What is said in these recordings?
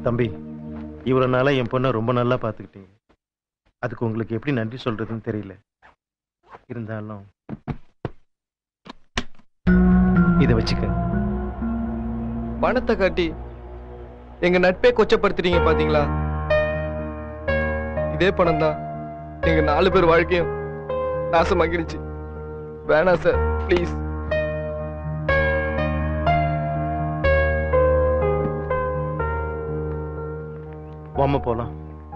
தம்பி இவ்வளவு நாளா என் பொண்ணை ரொம்ப நல்லா பார்த்துக்கிட்டீங்க அதுக்கு உங்களுக்கு எப்படி நன்றி சொல்றதுன்னு தெரியல இருந்தாலும் இதை வச்சுக்க பணத்தை காட்டி எங்க நட்பே கொச்சப்படுத்துறீங்க பாத்தீங்களா இதே பணம் தான் எங்க நாலு பேர் வாழ்க்கையும் நாசமாக்கிடுச்சு வேணாம் சார் ப்ளீஸ் வாம போலாம்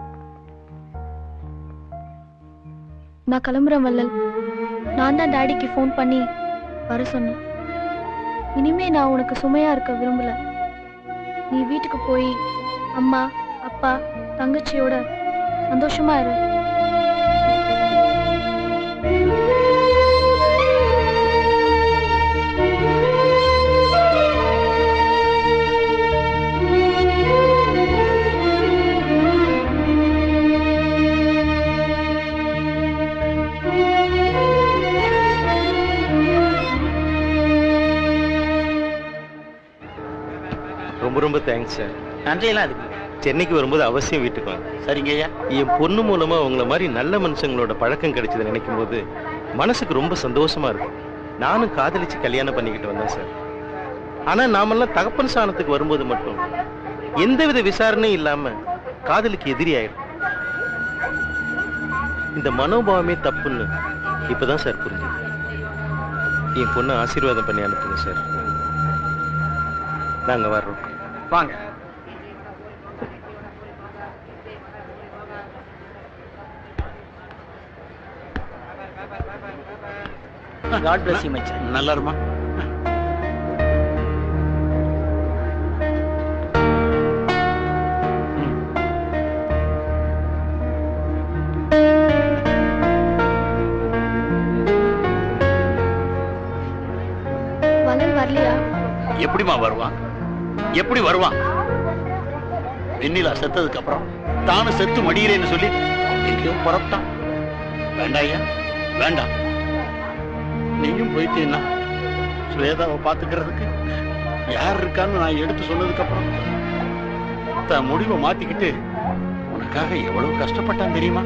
நான் கிளம்புறேன் வள்ளல் நான் தான் டாடிக்கு ஃபோன் பண்ணி வர சொன்னேன் இனிமே நான் உனக்கு சுமையா இருக்க விரும்பல நீ வீட்டுக்கு போய் அம்மா அப்பா தங்கச்சியோட சந்தோஷமா இரு ரொம்ப ரொம்ப தேங்க்ஸ் சார் நன்றியெல்லாம் அதுக்கு சென்னைக்கு வரும்போது அவசியம் வீட்டுக்கு வாங்க சரிங்க ஐயா என் பொண்ணு மூலமா உங்களை மாதிரி நல்ல மனுஷங்களோட பழக்கம் கிடைச்சதை நினைக்கும் போது மனசுக்கு ரொம்ப சந்தோஷமா இருக்கும் நானும் காதலிச்சு கல்யாணம் பண்ணிக்கிட்டு வந்தேன் சார் ஆனா நாமெல்லாம் தகப்பன் ஸ்தானத்துக்கு வரும்போது மட்டும் எந்தவித விசாரணையும் இல்லாம காதலுக்கு எதிரி ஆயிடும் இந்த மனோபாவமே தப்புன்னு இப்பதான் சார் புரிஞ்சுது என் பொண்ணு ஆசீர்வாதம் பண்ணி அனுப்புங்க சார் நாங்க வர்றோம் வாங்க காட் பிளஸ் யூ மச்சான் நல்லா இருமா வள்ளல் வரலையா எப்படிமா வருவான் எப்படி வருவான் வெண்ணிலா செத்ததுக்கு அப்புறம் தானும் செத்து மடிகிறேன்னு சொல்லி எங்கேயோ புறப்பட்டான் வேண்டாம் ஐயா வேண்டாம் நீயும் போயிட்டீன்னா ஸ்வேதாவை பாத்துக்கிறதுக்கு யார் இருக்கான்னு நான் எடுத்து சொன்னதுக்கு அப்புறம் தன் முடிவை மாத்திக்கிட்டு உனக்காக எவ்வளவு கஷ்டப்பட்டான் தெரியுமா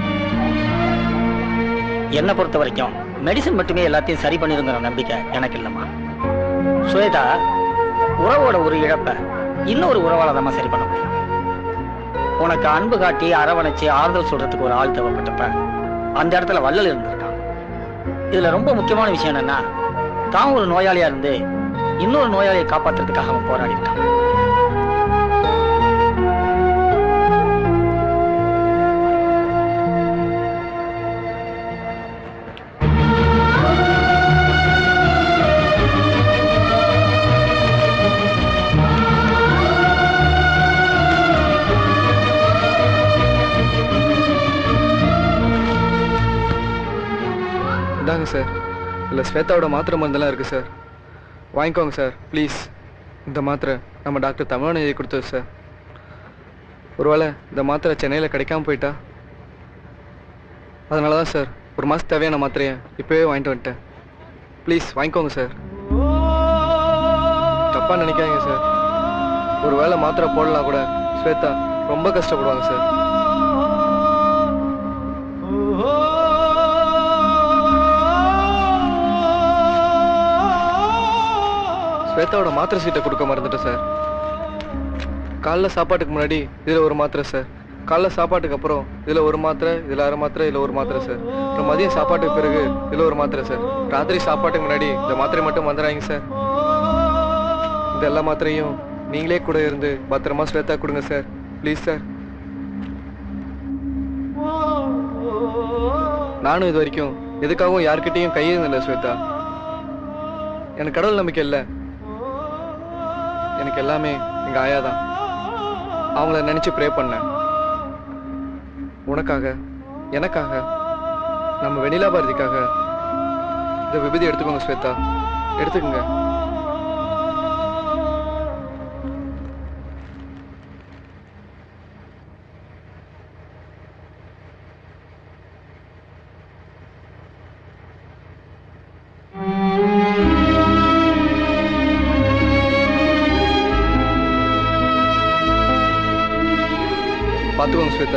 என்னை பொறுத்த வரைக்கும் மெடிசன் மட்டுமே எல்லாத்தையும் சரி பண்ணிருங்கிற நம்பிக்கை எனக்கு இல்லைம்மா சுவேதா உறவோட ஒரு இழப்பை இன்னொரு உறவால தான் சரி பண்ண முடியும் உனக்கு அன்பு காட்டி அரவணைச்சு ஆறுதல் சொல்றதுக்கு ஒரு ஆள் தேவைப்பட்டப்ப அந்த இடத்துல வள்ளல் இருந்திருக்கான் இதுல ரொம்ப முக்கியமான விஷயம் என்னன்னா தான் ஒரு நோயாளியா இருந்து இன்னொரு நோயாளியை காப்பாத்துறதுக்காக அவன் போராடி இருக்கான் இந்தாங்க சார் இதில் ஸ்வேதாவோட மாத்திரை மருந்தெல்லாம் இருக்குது சார் வாங்கிக்கோங்க சார் ப்ளீஸ் இந்த மாத்திரை நம்ம டாக்டர் தமிழன் எழுதி கொடுத்தது சார் ஒருவேளை இந்த மாத்திரை சென்னையில் கிடைக்காம போயிட்டா அதனால தான் சார் ஒரு மாதம் தேவையான மாத்திரையை இப்போவே வாங்கிட்டு வந்துட்டேன் ப்ளீஸ் வாங்கிக்கோங்க சார் தப்பாக நினைக்காதீங்க சார் ஒரு வேளை மாத்திரை போடலாம் கூட ஸ்வேதா ரொம்ப கஷ்டப்படுவாங்க சார் ஸ்வேதாவோட மாத்திரை சீட்டை கொடுக்க மறந்துட்டேன் சார் காலைல சாப்பாட்டுக்கு முன்னாடி இதில் ஒரு மாத்திரை சார் காலைல சாப்பாட்டுக்கு அப்புறம் இதில் ஒரு மாத்திரை இதில் அரை மாத்திரை இதில் ஒரு மாத்திரை சார் அப்புறம் மதியம் சாப்பாட்டுக்கு பிறகு இதில் ஒரு மாத்திரை சார் ராத்திரி சாப்பாட்டுக்கு முன்னாடி இந்த மாத்திரை மட்டும் வந்துடுறாங்க சார் இந்த எல்லா மாத்திரையும் நீங்களே கூட இருந்து பத்திரமா ஸ்வேதா கொடுங்க சார் ப்ளீஸ் சார் நானும் இது வரைக்கும் எதுக்காகவும் யார்கிட்டயும் கையேந்தில்லை ஸ்வேதா எனக்கு கடவுள் நம்பிக்கை இல்லை எனக்கு எல்லாமே எங்க ஆயா தான் அவங்கள நினைச்சு ப்ரே பண்ணேன் உனக்காக எனக்காக நம்ம வெண்ணிலா பாரதிக்காக இந்த விபதி எடுத்துக்கோங்க ஸ்வேதா எடுத்துக்கோங்க பார்த்துக்கோங்க ஸ்வேதா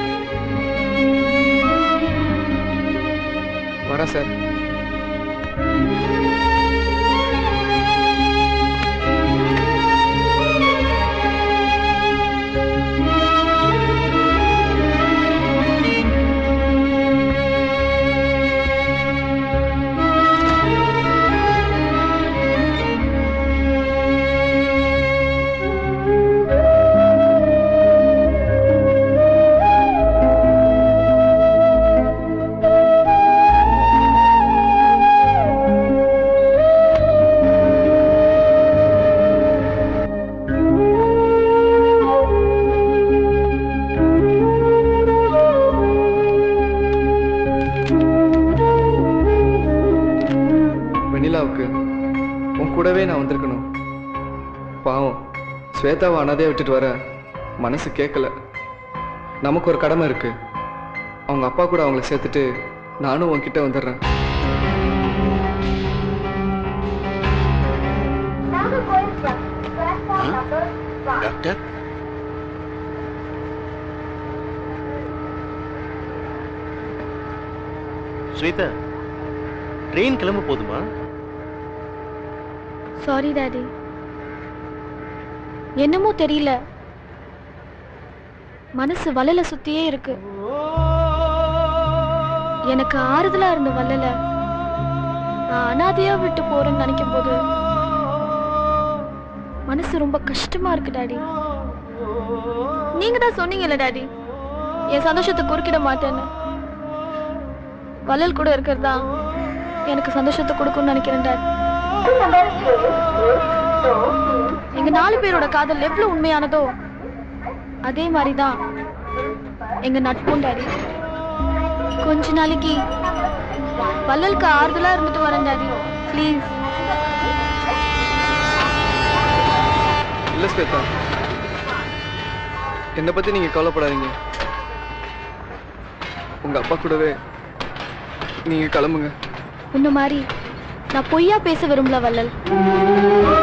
வரேன் சார் வெண்ணிலாவுக்கு உன் கூடவே நான் வந்திருக்கணும் பாவம் ஸ்வேதாவை அனாதையா விட்டுட்டு வர மனசு கேட்கல நமக்கு ஒரு கடமை இருக்கு அவங்க அப்பா கூட அவங்கள சேர்த்துட்டு நானும் உன்கிட்ட வந்துடுறேன் டாக்டர் ஸ்வேதா ட்ரெயின் கிளம்ப போதுமா சாரி டாடி என்னமோ தெரியல மனசு வலையில சுத்தியே இருக்கு எனக்கு ஆறுதலா இருந்த வள்ளல நான் அனாதையா விட்டு போறேன்னு நினைக்கும் போது மனசு ரொம்ப கஷ்டமா இருக்கு டாடி நீங்க தான் சொன்னீங்கல்ல டாடி என் சந்தோஷத்தை குறுக்கிட மாட்டேன்னு வள்ளல் கூட இருக்கிறது தான் எனக்கு சந்தோஷத்தை கொடுக்கும்னு நினைக்கிறேன் டாடி எங்க நாலு பேரோட காதல் எவ்வளவு உண்மையானதோ அதே மாதிரி தான் எங்க நட்பும் டாடி கொஞ்ச நாளைக்கு வள்ளலுக்கு ஆறுதலா இருந்துட்டு வரேன் டாடி ப்ளீஸ் இல்ல ஸ்வேதா என்னை பத்தி நீங்க கவலைப்படாதீங்க உங்க அப்பா கூடவே நீங்க கிளம்புங்க உன்ன மாதிரி நான் பொய்யா பேச விரும்பல வள்ளல்